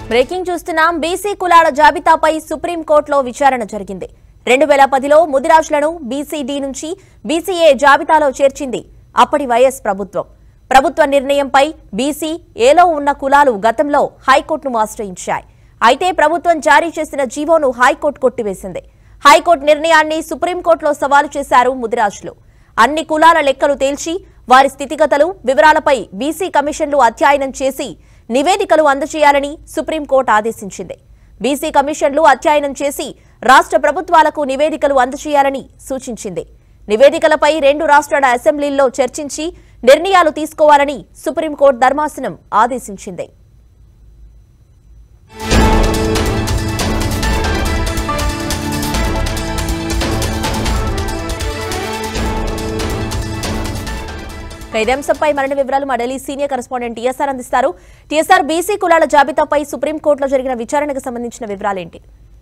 breaking చూస్తున్నాం BC కులాల జాబితాపై సుప్రీంకోర్టులో విచారణ జరిగింది రెండు వేల పదిలో ముదిరాజులను బీసీడీ నుంచి బీసీఏ జాబితాలో చేర్చింది అప్పటి వైఎస్ ప్రభుత్వం ప్రభుత్వ నిర్ణయంపై బీసీ ఏలో ఉన్న కులాలు గతంలో హైకోర్టును ఆశ్రయించాయి అయితే ప్రభుత్వం జారీ చేసిన జీవోను హైకోర్టు కొట్టివేసింది హైకోర్టు నిర్ణయాన్ని సుప్రీంకోర్టులో సవాలు చేశారు ముదిరాజులు అన్ని కులాల లెక్కలు తేల్చి వారి స్థితిగతులు వివరాలపై బీసీ కమిషన్లు అధ్యయనం చేసి నివేదికలు అందజేయాలని సుప్రీంకోర్టు ఆదేశించింది బీసీ కమిషన్లు అధ్యయనం చేసి రాష్ట్ర ప్రభుత్వాలకు నివేదికలు అందజేయాలని సూచించింది నివేదికలపై రెండు రాష్ట్రాల అసెంబ్లీల్లో చర్చించి నిర్ణయాలు తీసుకోవాలని సుప్రీంకోర్టు ధర్మాసనం ఆదేశించింది ఇక ఇదే అంశంపై మరిన్ని వివరాలు మా ఢిల్లీ సీనియర్ కరెస్పాండెంట్ టీఎస్ఆర్ అందిస్తారు టీఎస్ఆర్ బీసీ కులాల జాబితాపై సుప్రీంకోర్టులో జరిగిన విచారణకు సంబంధించిన వివరాలేంటి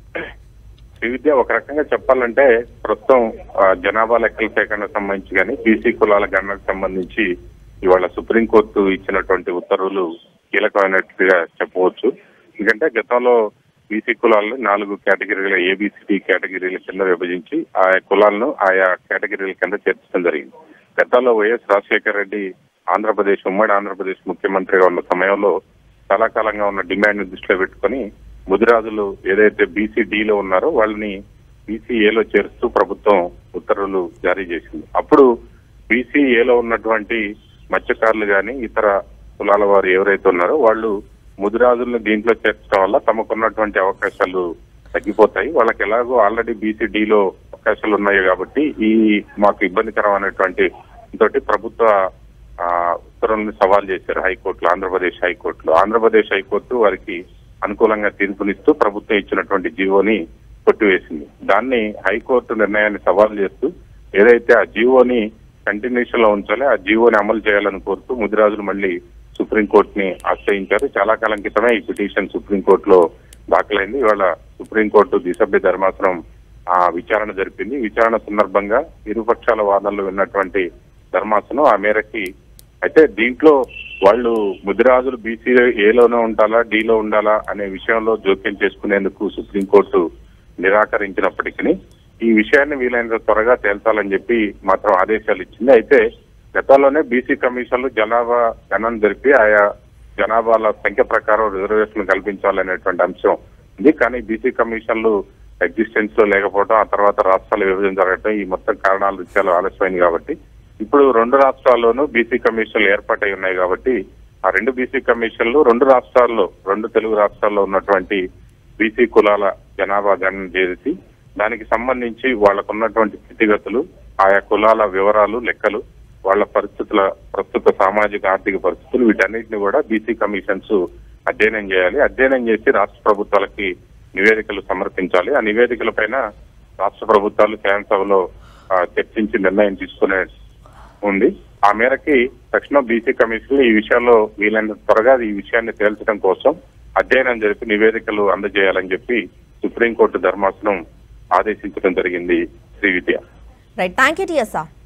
శ్రీవిద్య ఒక రకంగా చెప్పాలంటే ప్రస్తుతం ఆ, జనాభా లెక్కల సేకరణకు సంబంధించి కానీ బీసీ కులాల గణనకు సంబంధించి ఇవాళ సుప్రీంకోర్టు ఇచ్చినటువంటి ఉత్తర్వులు కీలకమైనట్టుగా చెప్పవచ్చు ఎందుకంటే గతంలో బీసీ కులాలను నాలుగు కేటగిరీల ఏబిసిడి కేటగిరీల కింద విభజించి ఆయా కులాలను ఆయా కేటగిరీల కింద చేర్చడం జరిగింది గతంలో వైఎస్ రాజశేఖర రెడ్డి ఆంధ్రప్రదేశ్ ఉమ్మడి ఆంధ్రప్రదేశ్ ముఖ్యమంత్రిగా ఉన్న సమయంలో చాలా కాలంగా ఉన్న డిమాండ్ ని దృష్టిలో పెట్టుకుని ముదిరాజులు ఏదైతే బీసీ లో ఉన్నారో వాళ్ళని బీసీ ఏలో చేరుస్తూ ప్రభుత్వం ఉత్తర్వులు జారీ చేసింది అప్పుడు బీసీ ఏలో ఉన్నటువంటి మత్స్యకారులు గాని ఇతర కులాల వారు ఎవరైతే ఉన్నారో వాళ్ళు ముదిరాజులను దీంట్లో చేర్చడం వల్ల తమకున్నటువంటి అవకాశాలు తగ్గిపోతాయి వాళ్ళకి ఎలాగో ఆల్రెడీ బీసీ లో అవకాశాలు ఉన్నాయి కాబట్టి ఈ మాకు ఇబ్బందికరమైనటువంటి తోటి ప్రభుత్వ ఆ, ఉత్తర్వులను సవాల్ చేశారు హైకోర్టులో ఆంధ్రప్రదేశ్ హైకోర్టులో ఆంధ్రప్రదేశ్ హైకోర్టు వారికి అనుకూలంగా తీర్పునిస్తూ ప్రభుత్వం ఇచ్చినటువంటి జీవోని కొట్టివేసింది దాన్ని హైకోర్టు నిర్ణయాన్ని సవాల్ చేస్తూ ఏదైతే ఆ జీవోని కంటిన్యూషన్ లో ఉంచాలి ఆ జీవోని అమలు చేయాలని కోరుతూ ముదిరాజులు మళ్ళీ సుప్రీంకోర్టుని ఆశ్రయించారు చాలా కాలం క్రితమే ఈ పిటిషన్ సుప్రీంకోర్టులో దాఖలైంది ఇవాళ సుప్రీంకోర్టు ద్విసభ్య ధర్మాసనం ఆ విచారణ జరిపింది విచారణ సందర్భంగా ఇరుపక్షాల వాదనలు విన్నటువంటి ధర్మాసనం ఆ మేరకి అయితే దీంట్లో వాళ్ళు ముదిరాజులు బీసీ ఏలోనే ఉండాలా డీలో ఉండాలా అనే విషయంలో జోక్యం చేసుకునేందుకు సుప్రీంకోర్టు నిరాకరించినప్పటికీ ఈ విషయాన్ని వీలైనంత త్వరగా తేల్చాలని చెప్పి మాత్రం ఆదేశాలు ఇచ్చింది అయితే గతంలోనే బీసీ కమిషన్లు జనాభా గణన జరిపి ఆయా జనాభాల సంఖ్య ప్రకారం రిజర్వేషన్ కల్పించాలనేటువంటి అంశం ఉంది కానీ బీసీ కమిషన్లు ఎగ్జిస్టెన్స్ లో లేకపోవడం ఆ తర్వాత రాష్ట్రాల విభజన జరగడం ఈ మొత్తం కారణాలు చాలా ఆలస్యమైంది కాబట్టి ఇప్పుడు రెండు రాష్ట్రాల్లోనూ బీసీ కమిషన్లు ఏర్పాటై ఉన్నాయి కాబట్టి ఆ రెండు బీసీ కమిషన్లు రెండు రాష్ట్రాల్లో రెండు తెలుగు రాష్ట్రాల్లో ఉన్నటువంటి బీసీ కులాల జనాభా గణన చేసి దానికి సంబంధించి వాళ్ళకు ఉన్నటువంటి స్థితిగతులు ఆయా కులాల వివరాలు లెక్కలు వాళ్ళ పరిస్థితుల ప్రస్తుత సామాజిక ఆర్థిక పరిస్థితులు వీటన్నిటిని కూడా బీసీ కమిషన్స్ అధ్యయనం చేయాలి అధ్యయనం చేసి రాష్ట్ర ప్రభుత్వాలకి నివేదికలు సమర్పించాలి ఆ నివేదికల పైన రాష్ట్ర ప్రభుత్వాలు శాసనసభలో ఆ, చర్చించి నిర్ణయం తీసుకునే ఉంది ఆ మేరకి తక్షణం బీసీ కమిషన్ ఈ విషయాల్లో వీలైనంత త్వరగా ఈ విషయాన్ని తేల్చడం కోసం అధ్యయనం జరిపి నివేదికలు అందజేయాలని చెప్పి సుప్రీంకోర్టు ధర్మాసనం ఆదేశించడం జరిగింది Sri Vidya right thank you TSR